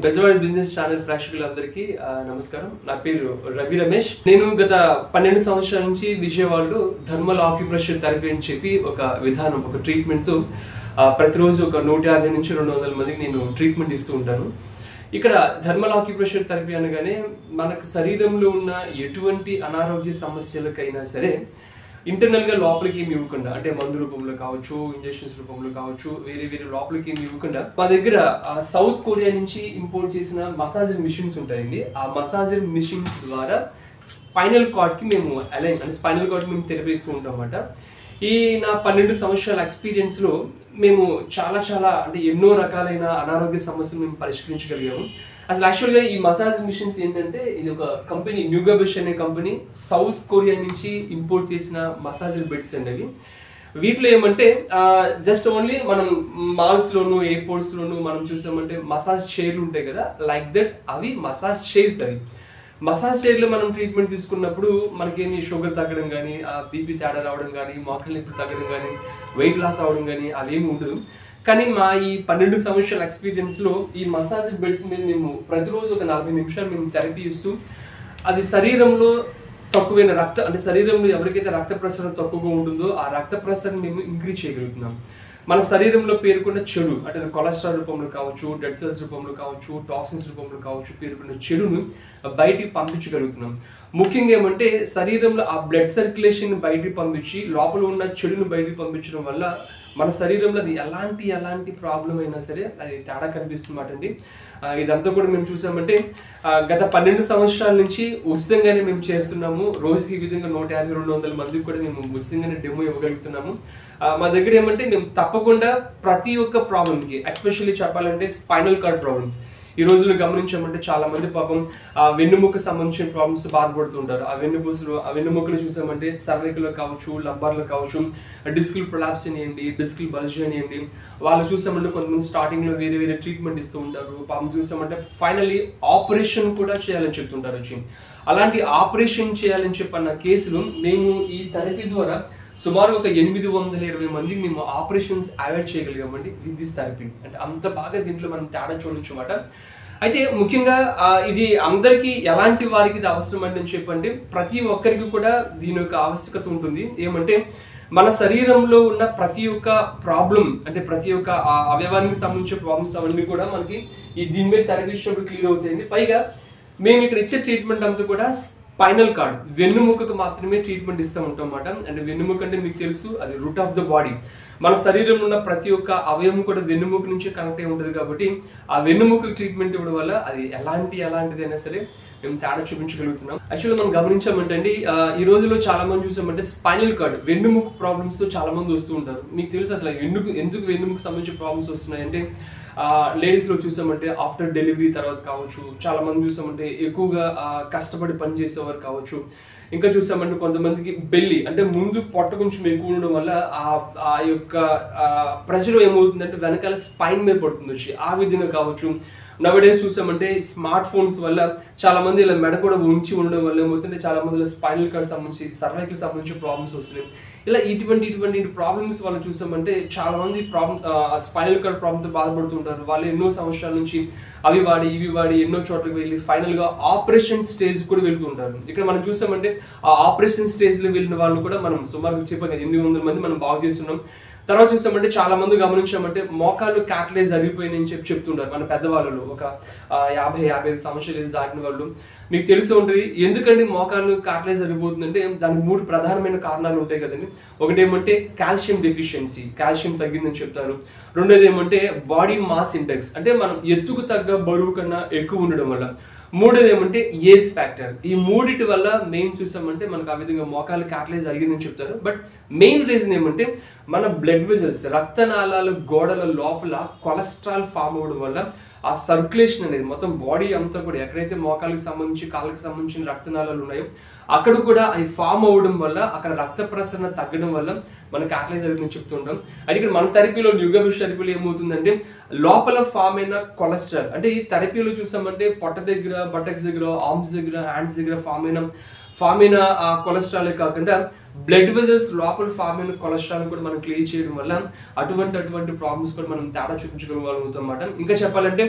Bezawada business channel ప్రేక్షకులందరికీ ఆ, నమస్కారం నా పేరు రవి రమేష్ నేను గత పన్నెండు సంవత్సరాల నుంచి విజయవాడలో థర్మల్ ఆక్యుప్రెషర్ థెరపీ అని చెప్పి ఒక విధానం ఒక ట్రీట్మెంట్తో ప్రతిరోజు ఒక నూట యాభై నుంచి రెండు వందల మందికి నేను ట్రీట్మెంట్ ఇస్తూ ఉంటాను ఇక్కడ థర్మల్ ఆక్యుప్రెషర్ థెరపీ అనగానే మనకు శరీరంలో ఉన్న ఎటువంటి అనారోగ్య సమస్యలకైనా సరే ఇంటర్నల్ గా లోపలికి ఏమి ఇవ్వకుండా అంటే మందు రూపంలో కావచ్చు ఇంజెక్షన్స్ రూపంలో కావచ్చు వేరే వేరే లోపలికి ఏమి ఇవ్వకుండా మా దగ్గర ఆ సౌత్ కొరియా నుంచి ఇంపోర్ట్ చేసిన మసాజర్ మిషన్స్ ఉంటాయండి ఆ మసాజర్ మిషన్స్ ద్వారా స్పైనల్ కార్డ్ కి మేము అలైన్ అంటే స్పైనల్ కార్డ్ మేము తెరపిస్తూ ఉంటాం అన్నమాట ఈ నా పన్నెండు సంవత్సరాల ఎక్స్పీరియన్స్ లో మేము చాలా చాలా అంటే ఎన్నో రకాలైన అనారోగ్య సమస్యలు మేము పరిష్కరించగలిగాము అసలు యాక్చువల్గా ఈ మసాజ్ మిషన్స్ ఏంటంటే ఇది ఒక కంపెనీ న్యూగబిష్ అనే కంపెనీ సౌత్ కొరియా నుంచి ఇంపోర్ట్ చేసిన మసాజర్ బెడ్స్ అండి అవి వీటిలో ఏమంటే జస్ట్ ఓన్లీ మనం మాల్స్ లోను ఎయిర్పోర్ట్స్ లోను మనం చూసామంటే మసాజ్ చైర్లు ఉంటాయి కదా లైక్ దట్ అవి మసాజ్ చైర్స్ అవి మసాజ్ చైర్లో మనం ట్రీట్మెంట్ తీసుకున్నప్పుడు మనకేమి షుగర్ తగ్గడం కానీ బీపీ తేడా రావడం కానీ మోకాళ్ళ నొప్పి తగ్గడం కానీ వెయిట్ లాస్ అవడం కానీ అవేమి ఉండదు కానీ మా ఈ పన్నెండు సంవత్సరాల ఎక్స్పీరియన్స్లో ఈ మసాజ్ బెడ్స్ మీద మేము ప్రతిరోజు ఒక నలభై నిమిషాలు మేము థెరపీ ఇస్తూ అది శరీరంలో తక్కువైన రక్త అంటే శరీరంలో ఎవరికైతే రక్త ప్రసరణ తక్కువగా ఉంటుందో ఆ రక్త ప్రసరణ మేము ఇంక్రీజ్ చేయగలుగుతున్నాం మన శరీరంలో పేర్కొన్న చెడు అంటే అది కొలెస్ట్రాల్ రూపంలో కావచ్చు డెడ్ సెల్స్ రూపంలో కావచ్చు టాక్సిన్స్ రూపంలో కావచ్చు పేర్కొన్న చెడును బయటికి పంపించగలుగుతున్నాం ముఖ్యంగా ఏమంటే శరీరంలో ఆ బ్లడ్ సర్క్యులేషన్ బయటికి పంపించి లోపల ఉన్న చెడును బయటికి పంపించడం వల్ల మన శరీరంలో అది ఎలాంటి ఎలాంటి ప్రాబ్లం అయినా సరే అది తేడా కనిపిస్తుందన్నమాట అండి ఆ, ఇదంతా కూడా మేము చూసామంటే ఆ, గత పన్నెండు సంవత్సరాల నుంచి ఉచితంగానే మేము చేస్తున్నాము రోజుకి ఈ విధంగా నూట యాభై రెండు వందల మందికి కూడా మేము ఉచితంగానే డెమో ఇవ్వగలుగుతున్నాము ఆ, మా దగ్గర ఏమంటే మేము తప్పకుండా ప్రతి ఒక్క ప్రాబ్లంకి ఎస్పెషల్లీ చెప్పాలంటే స్పైనల్ కార్డ్ ప్రాబ్లమ్స్ ఈ రోజుల్లో గమనించామంటే చాలా మంది పాపం ఆ వెన్నుముక సంబంధించిన ప్రాబ్లమ్స్ బాధపడుతుంటారు ఆ వెన్నుపూసలు ఆ వెన్నుముకలు చూసామంటే సర్వైకల్లో కావచ్చు లంబార్లో కావచ్చు డిస్కిల్ ప్రొలాప్స్ అనియండి డిస్కిల్ బల్జ్ అనియండి వాళ్ళు చూసామంటే కొంతమంది స్టార్టింగ్ లో వేరే వేరే ట్రీట్మెంట్ ఇస్తూ ఉంటారు పాపం చూసామంటే ఫైనలీ ఆపరేషన్ కూడా చేయాలని చెప్తుంటారు వచ్చి అలాంటి ఆపరేషన్ చేయాలని చెప్పన్న కేసులు మేము ఈ థెరపీ ద్వారా సుమారు ఒక ఎనిమిది వందల ఇరవై మందికి మేము ఆపరేషన్స్ అవాయిడ్ చేయగలిగామండి విత్ దిస్ థెరపీ అంటే అంత బాగా దీంట్లో మనం తేడా చూడొచ్చు అన్నమాట అయితే ముఖ్యంగా ఆ, ఇది అందరికీ ఎలాంటి వారికి ఇది అవసరం అంటే చెప్పండి ప్రతి ఒక్కరికి కూడా దీని యొక్క ఆవశ్యకత ఉంటుంది ఏమంటే మన శరీరంలో ఉన్న ప్రతి ఒక్క ప్రాబ్లం అంటే ప్రతి ఒక్క ఆ అవయవానికి సంబంధించిన ప్రాబ్లమ్స్ అవన్నీ కూడా మనకి ఈ దీని మీద థెరపీ ఇచ్చినప్పుడు క్లియర్ అవుతాయండి పైగా మేము ఇక్కడ ఇచ్చే ట్రీట్మెంట్ అంతా కూడా స్పైనల్ కార్డ్ వెన్నుముకకు మాత్రమే ట్రీట్మెంట్ ఇస్తూ ఉంటాం అన్నమాట అంటే వెన్నుముక అంటే మీకు తెలుసు అది రూట్ ఆఫ్ ద బాడీ మన శరీరంలో ఉన్న ప్రతి ఒక్క అవయవం కూడా వెన్నుముక నుంచి కనెక్ట్ అయి ఉంటుంది కాబట్టి ఆ వెన్నుముక ట్రీట్మెంట్ ఇవ్వడం వల్ల అది ఎలాంటి ఎలాంటిదైనా సరే మేము తేడా చూపించగలుగుతున్నాం యాక్చువల్గా మనం గమనించామంటే అండి ఆ, ఈ రోజుల్లో చాలా మంది చూసామంటే స్పైనల్ కార్డ్ వెన్నుముక ప్రాబ్లమ్స్ తో చాలా మంది వస్తూ ఉంటారు మీకు తెలుసు అసలు ఎందుకు ఎందుకు వెన్నుముకు సంబంధించిన ప్రాబ్లమ్స్ వస్తున్నాయంటే లేడీస్ లో చూసామంటే ఆఫ్టర్ డెలివరీ తర్వాత కావచ్చు చాలా మంది చూసామంటే ఎక్కువగా ఆ, కష్టపడి పని చేసేవారు కావచ్చు ఇంకా చూసామంటే కొంతమందికి బెల్లి అంటే ముందు పొట్ట కొంచెం ఎక్కువ ఉండడం వల్ల ఆ ఆ యొక్క ప్రెషర్ ఏమవుతుందంటే వెనకాల స్పైన్ మీద పడుతుంది వచ్చి ఆ విధంగా కావచ్చు నవడేస్ చూసామంటే స్మార్ట్ ఫోన్స్ వల్ల చాలా మంది ఇలా మెడ కూడా ఉంచి ఉండడం వల్ల ఏమవుతుంటే చాలా మంది స్పైనల్ కార్డ్ సంబంధించి సర్వైకల్ సంబంధించి ప్రాబ్లమ్స్ వస్తున్నాయి ఇలా ఇటువంటి ఇటువంటి ప్రాబ్లమ్స్ వాళ్ళు చూసామంటే చాలా మంది ప్రాబ్లమ్స్ స్పైనల్ కార్డ్ ప్రాబ్లమ్తో బాధపడుతుంటారు వాళ్ళు ఎన్నో సంవత్సరాల నుంచి అవి వాడి ఇవి వాడి ఎన్నో చోట్లకి వెళ్ళి ఫైనల్ గా ఆపరేషన్ స్టేజ్ కూడా వెళ్తుంటారు ఇక్కడ మనం చూసామంటే ఆ ఆపరేషన్ స్టేజ్ లో వెళ్ళిన వాళ్ళు కూడా మనం సుమారు చెప్పాం ఎనిమిది వందల మంది మనం బాగు చేస్తున్నాం తర్వాత చూసామంటే చాలా మంది గమనించామంటే మోకాళ్ళు క్యాటలైజ్ అరిగిపోయినాయని చెప్పి చెప్తుంటారు మన పెద్దవాళ్ళు ఒక ఆ, యాభై యాభై ఐదు సంవత్సరాలు ఏజ్ దాటిన వాళ్ళు మీకు తెలిసి ఉంటుంది ఎందుకండి మోకాళ్ళు క్యాటలైజ్ అరిగిపోతుందంటే దానికి మూడు ప్రధానమైన కారణాలు ఉంటాయి కదండి ఒకటి ఏమంటే కాల్షియం డెఫిషియన్సీ కాల్షియం తగ్గిందని చెప్తారు రెండోది ఏమంటే బాడీ మాస్ ఇండెక్స్ అంటే మనం ఎత్తుకు తగ్గ బరువు కన్నా ఎక్కువ ఉండడం వల్ల మూడోది ఏమంటే ఏజ్ ఫ్యాక్టర్ ఈ మూడిటి వల్ల మెయిన్ చూసామంటే మనకు ఆ విధంగా మోకాలు క్యాటలైజ్ అరిగిందని చెప్తారు బట్ మెయిన్ రీజన్ ఏమంటే మన బ్లడ్ వెజల్స్ రక్తనాళాల గోడల లోపల కొలెస్ట్రాల్ ఫామ్ అవ్వడం వల్ల ఆ సర్క్యులేషన్ అనేది మొత్తం బాడీ అంతా కూడా ఎక్కడైతే మోకాలకు సంబంధించి కాళ్ళకి సంబంధించిన రక్తనాళాలు ఉన్నాయో అక్కడ కూడా అవి ఫామ్ అవ్వడం వల్ల అక్కడ రక్త ప్రసరణ తగ్గడం వల్ల మనకి క్యాటలైజ్ అవుతుందని చెప్తుంటాం అది ఇక్కడ మన థెరపీలో న్యూగబిష్ థెరపీలో ఏమవుతుందంటే లోపల ఫామ్ అయిన కొలెస్ట్రాల్ అంటే ఈ థెరపీలో చూసామంటే పొట్ట దగ్గర బటక్స్ దగ్గర ఆర్మ్స్ దగ్గర హ్యాండ్స్ దగ్గర ఫామ్ అయిన ఫామ్ అయిన ఆ కొలెస్ట్రాలే కాకుండా బ్లడ్ వెజల్స్ లోపల ఫామ్ అయిన కొలెస్ట్రాల్ కూడా మనం క్లియర్ చేయడం వల్ల అటువంటి అటువంటి ప్రాబ్లమ్స్ కూడా మనం తేడా చూపించగలుగుతాం అన్నమాట ఇంకా చెప్పాలంటే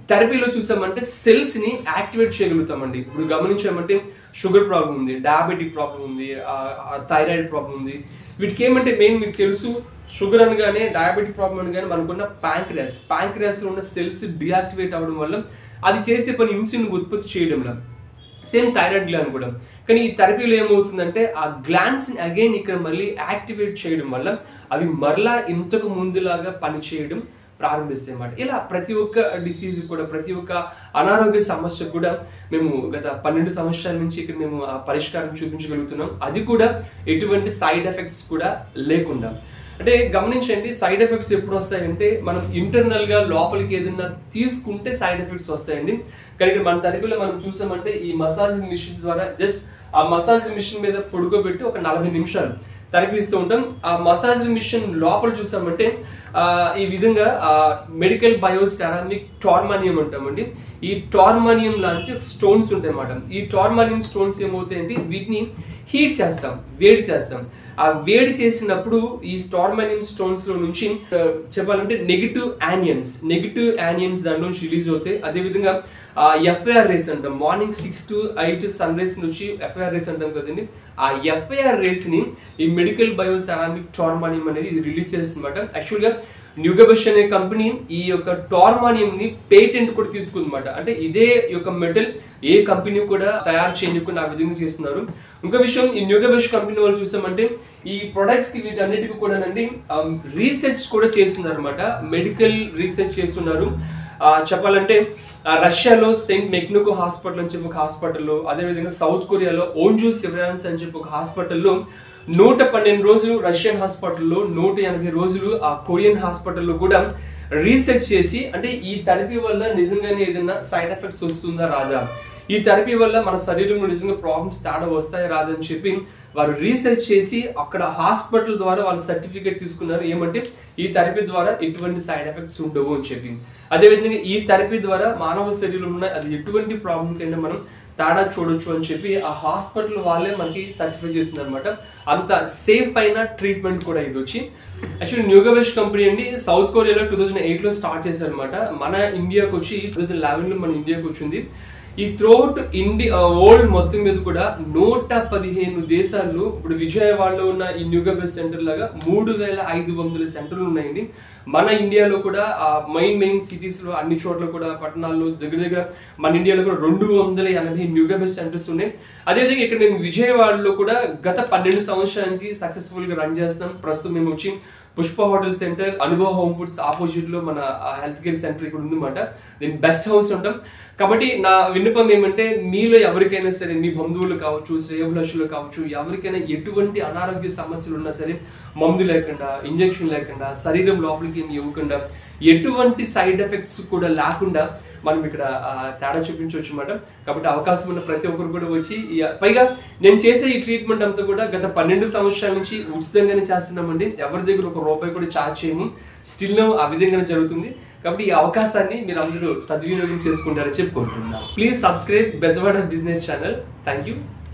థెరపీలో చూసామంటే సెల్స్ ని యాక్టివేట్ చేయగలుగుతామండి ఇప్పుడు గమనించామంటే షుగర్ ప్రాబ్లం ఉంది డయాబెటిక్ ప్రాబ్లం ఉంది థైరాయిడ్ ప్రాబ్లం ఉంది వీటికి ఏమంటే మెయిన్ మీకు తెలుసు షుగర్ అనగానే డయాబెటిక్ ప్రాబ్లం అనగానే మనకున్న ప్యాంక్రియాస్ ప్యాంక్రియాస్ లో ఉన్న సెల్స్ డియాక్టివేట్ అవ్వడం వల్ల అది చేసే పని ఇన్సులిన్ ఉత్పత్తి చేయడంలో సేమ్ థైరాయిడ్ గ్లాండ్ కూడా కానీ ఈ థెరపీలో ఏమవుతుందంటే ఆ గ్లాండ్స్ అగైన్ ఇక్కడ మళ్ళీ యాక్టివేట్ చేయడం వల్ల అవి మరలా ఇంతకు ముందులాగా పనిచేయడం ప్రారంభిస్తాయి అన్నమాట ఇలా ప్రతి ఒక్క డిసీజ్ కూడా ప్రతి ఒక్క అనారోగ్య సమస్య కూడా మేము గత పన్నెండు సంవత్సరాల నుంచి ఇక్కడ మేము ఆ పరిష్కారం చూపించగలుగుతున్నాం అది కూడా ఎటువంటి సైడ్ ఎఫెక్ట్స్ కూడా లేకుండా అంటే గమనించండి సైడ్ ఎఫెక్ట్స్ ఎప్పుడు వస్తాయంటే మనం ఇంటర్నల్ గా లోపలికి ఏదైనా తీసుకుంటే సైడ్ ఎఫెక్ట్స్ వస్తాయండి కానీ ఇక్కడ మన థెరపీలో మనం చూసామంటే ఈ మసాజింగ్ మిషన్స్ ద్వారా జస్ట్ ఆ మసాజింగ్ మిషన్ మీద పడుకోబెట్టి ఒక నలభై నిమిషాలు థెరపీ ఇస్తూ ఉంటాం ఆ మసాజింగ్ మిషన్ లోపల చూసామంటే ఆ, ఈ విధంగా మెడికల్ బయోసెరామిక్ టార్మానియం అంటామండి ఈ టార్మానియం లాంటి స్టోన్స్ ఉంటాయి అన్నమాట ఈ టార్మానియం స్టోన్స్ ఏమవుతాయంటే వీటిని హీట్ చేస్తాం వేడి చేస్తాం ఆ వేడి చేసినప్పుడు ఈ టార్మానియం స్టోన్స్ లో నుంచి ఆ, చెప్పాలంటే నెగిటివ్ యానియన్స్ నెగిటివ్ యానియన్స్ దాంట్లో నుంచి రిలీజ్ అవుతాయి అదేవిధంగా ఎఫ్ఐఆర్ రేస్ అంటాం morning six to eight sun rays నుంచి ఎఫ్ఐఆర్ రేస్ అంటాం కదండి ఆ ఎఫ్ఐఆర్ రేస్ ని ఈ మెడికల్ బయోసెరామిక్ టార్మానియం అనేది ఇది రిలీజ్ చేస్తుందన్నమాట యాక్చువల్గా న్యూగబష్ అనే కంపెనీ ఈ యొక్క టార్మానియం ని పేటెంట్ కూడా తీసుకుందన్నమాట అంటే ఇదే యొక్క మెటల్ ఏ కంపెనీ కూడా తయారు చేయకుండా ఆ విధంగా చేస్తున్నారు ఇంకో విషయం ఈ న్యూగబష్ కంపెనీ వాళ్ళు చూసామంటే ఈ ప్రొడక్ట్స్ కి వీటన్నిటికీ కూడానండి రీసెర్చ్ కూడా చేస్తున్నారు అనమాట మెడికల్ రీసెర్చ్ చేస్తున్నారు ఆ, చెప్పాలంటే ఆ, రష్యాలో సెయింట్ మెక్నుకో హాస్పిటల్ అని చెప్పి ఒక హాస్పిటల్లో అదేవిధంగా సౌత్ కొరియాలో ఓంజూ సివరాన్స్ అని చెప్పి ఒక హాస్పిటల్లో నూట పన్నెండు రోజులు రష్యన్ హాస్పిటల్లో నూట ఎనభై రోజులు ఆ కొరియన్ హాస్పిటల్లో కూడా రీసెర్చ్ చేసి అంటే ఈ థెరపీ వల్ల నిజంగానే ఏదైనా సైడ్ ఎఫెక్ట్స్ వస్తుందా రాదా ఈ థెరపీ వల్ల మన శరీరంలో నిజంగా ప్రాబ్లమ్స్ తేడా వస్తాయా రాదని చెప్పి వారు రీసెర్చ్ చేసి అక్కడ హాస్పిటల్ ద్వారా వాళ్ళ సర్టిఫికేట్ తీసుకున్నారు ఏమంటే ఈ థెరపీ ద్వారా ఎటువంటి సైడ్ ఎఫెక్ట్స్ ఉండవు అని చెప్పి అదేవిధంగా ఈ థెరపీ ద్వారా మానవ శరీరంలో ఉన్న అది ఎటువంటి ప్రాబ్లం కైనా మనం తేడా చూడొచ్చు అని చెప్పి ఆ హాస్పిటల్ వాళ్ళే మనకి సర్టిఫై చేస్తున్నారు అనమాట అంత సేఫ్ అయిన ట్రీట్మెంట్ కూడా ఇది వచ్చి యాక్చువల్లీ న్యూగబెష్ కంపెనీ అండి సౌత్ కొరియాలో టూ థౌజండ్ ఎయిట్లో స్టార్ట్ చేశారు అనమాట మన ఇండియాకి వచ్చి టూ థౌజండ్ లెవెన్లో మన ఇండియాకి వచ్చింది ఈ త్రోట్ ఇండియా వరల్డ్ మొత్తం మీద కూడా నూట పదిహేను దేశాల్లో ఇప్పుడు విజయవాడలో ఉన్న ఈ న్యూగబెస్ సెంటర్ లాగా మూడు వేల ఐదు వందల సెంటర్లు ఉన్నాయండి మన ఇండియాలో కూడా ఆ మెయిన్ మెయిన్ సిటీస్ లో అన్ని చోట్ల కూడా పట్టణాల్లో దగ్గర దగ్గర మన ఇండియాలో కూడా రెండు వందల ఎనభై న్యూగబెస్ సెంటర్స్ ఉన్నాయి అదేవిధంగా ఇక్కడ మేము విజయవాడలో కూడా గత పన్నెండు సంవత్సరాల నుంచి సక్సెస్ఫుల్ గా రన్ చేస్తాం ప్రస్తుతం మేము వచ్చి Pushpa hotel centre Anubhava home foods opposite లో మన హెల్త్ కేర్ సెంటర్ ఇక్కడ ఉందన్నమాట దీని బెస్ట్ హౌస్ ఉంటాం కాబట్టి నా విన్నపం ఏమంటే మీలో ఎవరికైనా సరే మీ బంధువులు కావచ్చు శ్రేయభిలాషులు కావచ్చు ఎవరికైనా ఎటువంటి అనారోగ్య సమస్యలు ఉన్నా సరే మందు లేకుండా ఇంజెక్షన్ లేకుండా శరీరం లోపలికి ఏమి ఇవ్వకుండా ఎటువంటి సైడ్ ఎఫెక్ట్స్ కూడా లేకుండా మనం ఇక్కడ ఆ, తేడా చూపించవచ్చు అనమాట కాబట్టి అవకాశం ఉన్న ప్రతి ఒక్కరు కూడా వచ్చి ఈ- పైగా నేను చేసే ఈ ట్రీట్మెంట్ అంతా కూడా గత పన్నెండు సంవత్సరాల నుంచి ఉచితంగానే చేస్తున్నామండి ఎవరి దగ్గర ఒక రూపాయి కూడా ఛార్జ్ చేయము స్టిల్ ఆ విధంగానే జరుగుతుంది కాబట్టి ఈ అవకాశాన్ని మీరు అందరూ సద్వినియోగం చేసుకుంటారని చెప్పుకుంటున్నాను please subscribe Bezawada business channel thank you